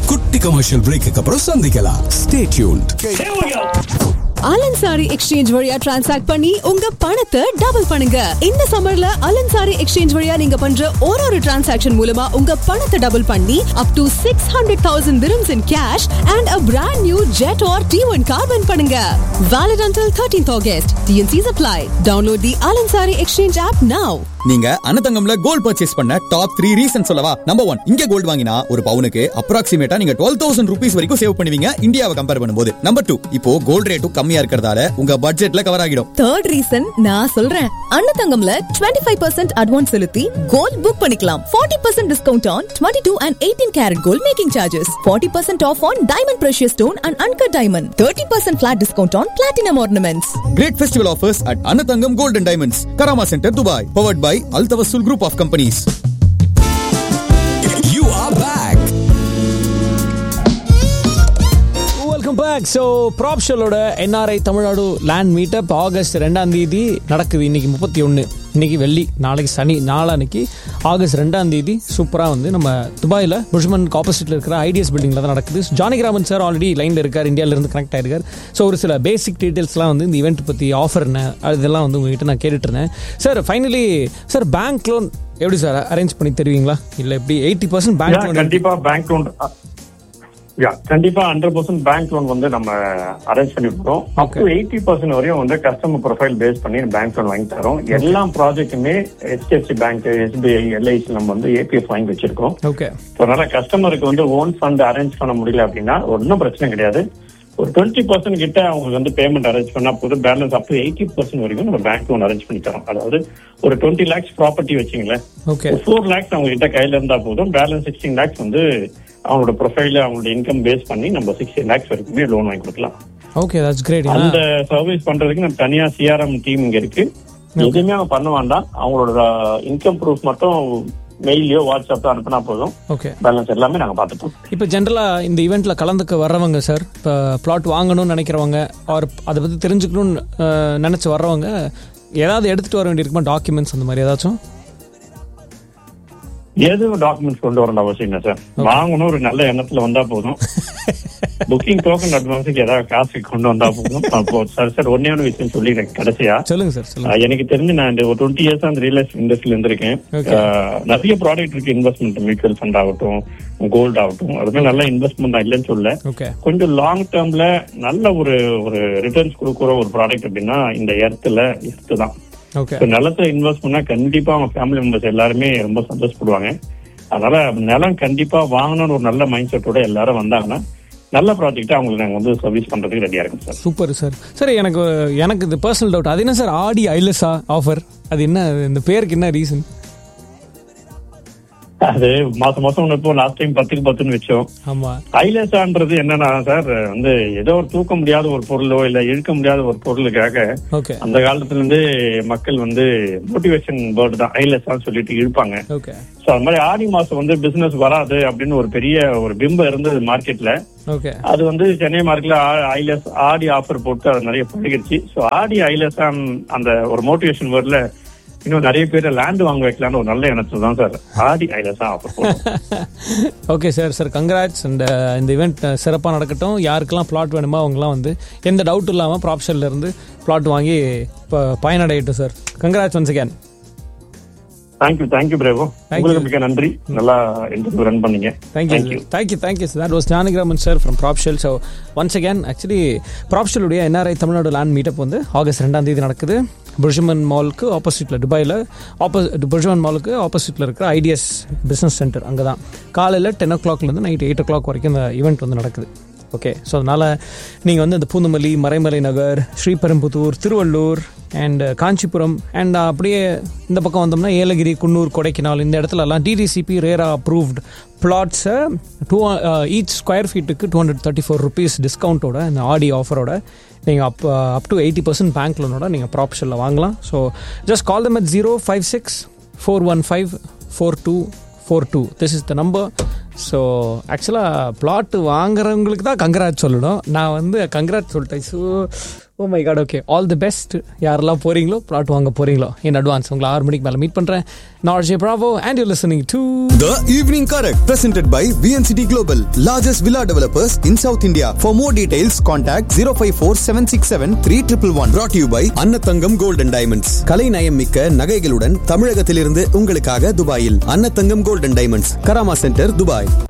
குட்டி commercial break அப்புறம் சந்திக்கலாம் ஸ்டே டியூன்ட் அலன்சாரி எக்ஸ்சேஞ்ச் வழியா டிரான்சாக்ட் பண்ணி உங்க பணத்தை டபுள் பண்ணுங்க இந்த சம்மர்ல அலன்சாரி எக்ஸ்சேஞ்ச் வழியா நீங்க பண்ற ஒரு ஒரு டிரான்சாக்ஷன் மூலமா உங்க பணத்தை டபுள் பண்ணி up to six hundred thousand dirhams in cash and a brand new Jetour or T one car win பண்ணுங்க valid until 13th August TnCs apply download the Al Ansari exchange app now நீங்க அனதங்கம்ல gold purchase பண்ண top three reason சொல்லவா number one இங்க gold வாங்கினா ஒரு பவுனுக்கு அப்ராக்சிமேட்டா நீங்க டுவெல் தௌசண்ட் ருபீஸ் வரைக்கும் சேவ் பண்ணுவீங்க இந்தியாவை கம்பேர் பண்ணும்போது நம்பர் டூ இப்போ கோல்ட் ரேட்டும் கம்மியா இருக்கிறதால உங்க பட்ஜெட்ல கவர் ஆகிடும் தேர்ட் ரீசன் நான் சொல்றேன் அன்னதங்கம்ல 25% ஃபைவ் பர்சன்ட் அட்வான்ஸ் செலுத்தி கோல்ட் புக் பண்ணிக்கலாம் 40% percent discount on twenty two and eighteen carat gold making charges 40% percent off on diamond precious stone and uncut diamond thirty percent flat discount on platinum ornaments great festival offers at Annathangam golden diamonds Karama centre Dubai powered by Al Tawasul group of companies you are back welcome back so ப்ராப்ஷலோட NRI Tamil Nadu land meetup August ரெண்டாம் தேதி நடக்குது இன்னைக்கு முப்பத்தி ஒன்று இன்னைக்கு வெள்ளி நாளைக்கு சனி நாளான்னைக்கு ஆகஸ்ட் ரெண்டாம் தேதி சூப்பராக வந்து நம்ம துபாயில் புஷ்மனுக்கு ஆப்போசிட்டில் இருக்கிற ஐடிஎஸ் பில்டிங்கில் தான் நடக்குது ஜானகிராமன் சார் ஆல்ரெடி லைனில் இருக்கார் இந்தியாவிலேருந்து கனெக்ட் ஆயிருக்கார் ஸோ ஒரு சில பேசிக் டீட்டெயில்ஸ்லாம் வந்து இந்த ஈவெண்ட் பற்றி ஆஃபர் என்ன அதெல்லாம் வந்து உங்ககிட்ட நான் கேட்டுட்டு இருந்தேன் sir finally sir bank loan எப்படி சார் அரேஞ்ச் பண்ணி தருவீங்களா இல்லை எப்படி eighty percent bank Yeah, loan கண்டிப்பா பேங்க் லோன் யா கண்டிப்பா ஹண்ட்ரட் பர்சன்ட் பேங்க் லோன் வந்து நம்ம அரேஞ்ச் பண்ணி விடுறோம் அப் டு எயிட்டி பர்சன்ட் வரையும் வந்து கஸ்டமர் ப்ரொஃபைல் பேஸ் பண்ணி பேங்க் லோன் வாங்கி தரோம் எல்லா ப்ராஜெக்ட்டுமே ஹெச்டிஎஃப்சி பேங்க் எஸ்பிஐ எல்ஐசி நம்ம வந்து ஏபிஎஃப் வாங்கி வச்சிருக்கோம் ஓகே So, அதனால கஸ்டமருக்கு வந்து ஓன் ஃபண்ட் அரேஞ்ச் பண்ண முடியல அப்படின்னா ஒன்றும் பிரச்சனை கிடையாது ஒரு டுவெண்ட்டி பர்சன்ட் கிட்ட அவங்களுக்கு வந்து பேமெண்ட் அரேஞ்ச் பண்ணா போதும் balance up to eighty percent வரைக்கும் நம்ம பேங்க் லோன் அரேஞ்ச் பண்ணி தரோம் அதாவது ஒரு டுவெண்ட்டி லேக்ஸ் ப்ராப்பர்ட்டி வச்சுங்களேன் ஓகே ஃபோர் லேக்ஸ் அவங்க கிட்ட கையில இருந்தா போதும் பேலன்ஸ் சிக்ஸ்டீன் லேக்ஸ் வந்து அவங்களோட ப்ரொஃபைல அவங்களோட இன்கம் பேஸ் பண்ணி நம்ம சிக்ஸ்டீன் லேக்ஸ் வரைக்குமே லோன் வாங்கி கொடுக்கலாம் ஓகே தட்ஸ் கிரேட் அந்த சர்வீஸ் பண்றதுக்கு நம்ம தனியா சிஆர்எம் டீம் இங்க இருக்கு எதுவுமே அவங்க பண்ண வேண்டாம் அவங்களோட இன்கம் ப்ரூஃப் மட்டும் மெயிலையோ வாட்ஸ்அப்ல அனுப்பினா போதும் ஓகே பேலன்ஸ் எல்லாமே நாங்க பார்த்துப்போம் இப்போ ஜென்ரலாக இந்த ஈவெண்ட்டில் கலந்துக்க வர்றவங்க சார் இப்போ பிளாட் வாங்கணும்னு நினைக்கிறவங்க ஆர் அதை பற்றி தெரிஞ்சுக்கணும்னு அஹ், நினைச்சு வர்றவங்க ஏதாவது எடுத்துகிட்டு வர வேண்டியிருக்குமா டாக்குமெண்ட்ஸ் அந்த மாதிரி ஏதாச்சும் எதுவும் டாக்குமெண்ட்ஸ் கொண்டு வரணும் அவசியம் இல்லை சார் வாங்கணும் ஒரு நல்ல எண்ணத்துல வந்தா போதும் புக்கிங் டோக்கன் அட்வான்ஸுக்கு ஏதாவது காசு கொண்டு வந்தா போதும் அப்போ சார் சார் ஒன்னே ஒன்று விஷயம் சொல்லிடுறேன் கடைசியா சொல்லுங்க சார் சொல்லுங்க ஆஹ் எனக்கு தெரிஞ்சு நான் இந்த ஒரு டுவெண்ட்டி இயர்ஸ் அந்த ரியல் எஸ்டேட் இண்டஸ்ட்ரியில இருந்திருக்கேன் Okay. ஆஹ் நிறைய ப்ராடக்ட் இருக்கு இன்வெஸ்ட்மெண்ட் மியூச்சுவல் ஃபண்ட் ஆகட்டும் கோல்ட் ஆகட்டும் அதுமே நல்ல இன்வெஸ்ட்மெண்ட் தான் இல்லைன்னு சொல்ல ஓகே கொஞ்சம் லாங் டேர்ம்ல நல்ல ஒரு ஒரு ரிட்டர்ன்ஸ் கொடுக்குற ஒரு ப்ராடக்ட் அப்படின்னா இந்த எர்த்துல எர்த்து தான் ஓகே இப்ப நிலத்துல இன்வெஸ்ட் பண்ணா கண்டிப்பா அவங்க ஃபேமிலி மெம்பர்ஸ் எல்லாருமே ரொம்ப சந்தோஷப்படுவாங்க அதனால நிலம் கண்டிப்பா வாங்கணும்னு ஒரு நல்ல மைண்ட் செட்டோட எல்லாரும் வந்தாங்கன்னா நல்ல ப்ராஜெக்ட் அவங்களுக்கு நாங்க வந்து சர்வீஸ் பண்றதுக்கு ரெடியா இருக்கோம் சார் சூப்பர் சார் சார் எனக்கு எனக்கு இது பர்சனல் டவுட் அது என்ன சார் ஆடி ஐலஸா ஆஃபர் அது என்ன இந்த பேருக்கு என்ன ரீசன் அது மாசம் மாசம் ஒண்ணு இப்போ லாஸ்ட் டைம் பத்துக்கு பத்துன்னு வச்சோம் ஆமாம் ஐலசான்றது என்னன்னா சார் வந்து ஏதோ ஒரு தூக்க முடியாத ஒரு பொருளோ இல்ல இழுக்க முடியாத ஒரு பொருளுக்காக ஓகே அந்த காலத்துல இருந்து மக்கள் வந்து மோட்டிவேஷன் வேர்டு தான் ஐலசான்னு சொல்லிட்டு இழுப்பாங்க ஓகே சோ அது மாதிரி ஆடி மாசம் வந்து பிசினஸ் வராது அப்படின்னு ஒரு பெரிய ஒரு பிம்பம் இருந்தது மார்க்கெட்ல ஓகே அது வந்து சென்னை மார்க்கெட்ல ஐலஸ் ஆடி ஆஃபர் போட்டு அது நிறைய பழகிடுச்சு சோ ஆடி ஐலசான் அந்த ஒரு மோட்டிவேஷன் வேர்ட்ல இன்னும் நிறைய பேர் லேண்ட் வாங்க வைக்கலாம்னு ஒரு நல்ல எண்ணத்துல தான் சார் ஆடி ஐலஸா ஆஃபர் போட்டோம் ஓகே சார் சார் கங்க்ராட்ஸ் இந்த இந்த இவெண்ட் சிறப்பாக நடக்கட்டும் யாருக்கெல்லாம் பிளாட் வேணுமோ அவங்கலாம் வந்து எந்த டவுட் இல்லாமல் ப்ராப்ஷன்ல இருந்து பிளாட் வாங்கி இப்போ பயனடையட்டும் sir congrats once again thank you thank you bravo Thank உங்களுக்கு you. மிக நன்றி நல்லா இன்டர்வியூ ரன் பண்ணீங்க thank you thank you thank you sir that was Janakiraman sir from ப்ராப்ஷல் ஸோ ஒன்ஸ் அகேன் ஆக்சுவலி ப்ராப்ஷலுடைய என்ஆர்ஐ தமிழ்நாடு லேண்ட் மீட்டப் வந்து ஆகஸ்ட் ரெண்டாம் தேதி நடக்குது புர்ஜமன் மாலுக்கு ஆப்போசிட்டில் துபாயில் ஆப்போசிட் புர்ஜமன் மாலுக்கு ஆப்போசிட்டில் இருக்கிற ஐடிஎஸ் பிஸ்னஸ் சென்டர் அங்கே தான் காலையில் டென் ஓ கிளாக்லேருந்து நைட் எயிட் ஓ கிளாக் வரைக்கும் இந்த ஈவெண்ட் வந்து நடக்குது ஓகே ஸோ அதனால் நீங்கள் வந்து இந்த பூந்தமல்லி மறைமலை நகர் ஸ்ரீபெரும்புத்தூர் திருவள்ளூர் அண்ட் காஞ்சிபுரம் அண்ட் அப்படியே இந்த பக்கம் வந்தோம்னா ஏலகிரி குன்னூர் கொடைக்கானல் இந்த இடத்துலலாம் டிடிசிபி ரேரா அப்ரூவ்ட் பிளாட்ஸை டூ ஈச் ஸ்கொயர் ஃபீட்டுக்கு two hundred thirty four rupees டிஸ்கவுண்ட்டோட இந்த ஆடி ஆஃபரோட நீங்கள் up up to eighty percent bank லோனோட நீங்கள் ப்ராப்ஷனில் வாங்கலாம் so just call them at zero five six four one five four two four two this is the number so ஆக்சுவலாக flat வாங்குறவங்களுக்கு தான் கங்க்ராட் சொல்லணும் நான் வந்து கங்க்ராட் சொல்லிட்டேன் so oh my God okay all the best யாரெல்லாம் போறீங்களோ plot வாங்க போறீங்களோ இன் அட்வான்ஸ் உங்களை ஆறு மணிக்கு மேலே மீட் பண்ணுறேன் நான் J Bravo and you listening to The Evening Correct, presented by VNCT Global, largest villa developers in South India. For more details, contact 054 767 3111. Brought to you by Annathangam Gold and Diamonds. கலை நயம் மிக்க நகைகளுடன் தமிழகத்திலிருந்து உங்களுக்காக துபாயில் Annathangam Gold and Diamonds, Karama centre, Dubai